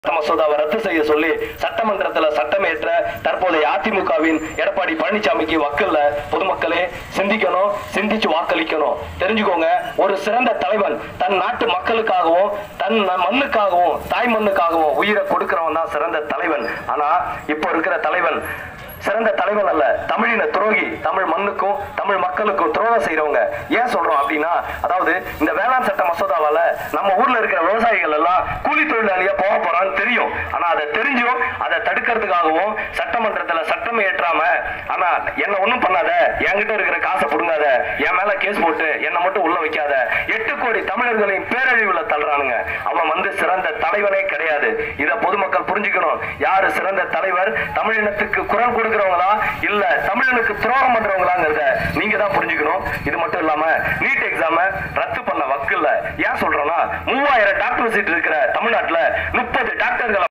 சட்ட மசோதாவை ரத்து செய்ய சொல்லி சட்டமன்றத்துல சட்டமேற்ற தற்போதைய அதிமுகவின் எடப்பாடி பழனிசாமிக்கு வக்கல்ல பொதுமக்களே சிந்திக்கணும் சிந்திச்சு வாக்களிக்கணும் தெரிஞ்சுக்கோங்க ஒரு சிறந்த தலைவன் தன் நாட்டு மக்களுக்காகவும் தன் மண்ணுக்காகவும் தாய் மண்ணுக்காகவும் உயிரை கொடுக்கிறவன் தான் சிறந்த தலைவன் ஆனா இப்ப இருக்கிற தலைவன் சிறந்த தலைவன் அல்ல தமிழின துரோகி தமிழ் மண்ணுக்கும் தமிழ் மக்களுக்கும் துரோகம் செய்றவங்க ஏன் சொல்றோம் அப்படின்னா அதாவது இந்த வேளாண் சட்ட மசோதாவால நம்ம ஊர்ல இருக்கிற விவசாயிகள் எல்லாம் கூலி தொழிலாளியா போக போறான்னு தெரியும் ஆனா அதை தெரிஞ்சும் அதை தடுக்கிறதுக்காகவும் சட்டமன்றத்துல சட்டம் ஏற்றாம ஆனா என்ன ஒண்ணும் பண்ணாத என்கிட்ட இருக்கிற காசை புடுங்காத என் மேல கேஸ் போட்டு என்ன மட்டும் உள்ள வைக்காத எட்டு கோடி தமிழர்களின் பேரழிவுல தள்ளுறானுங்க அவன் வந்து சிறந்த தலைவனே கிடையாது இத பொதுமக்கள் புரிஞ்சுக்கணும் யாரு சிறந்த தலைவர் தமிழினத்துக்கு குரல் கொடுக்கிறவங்களா இல்ல தமிழனுக்கு துரோகம் பண்றவங்களாங்கிறத நீங்க தான் புரிஞ்சுக்கணும் இது மட்டும் இல்லாம நீட் எக்ஸாம ரத்து பண்ண வக்கு இல்ல ஏன் சொல்றேன்னா மூவாயிரம் டாக்டர் சீட் இருக்கிற தமிழ்நாட்டுல முப்பது டாக்டர்களை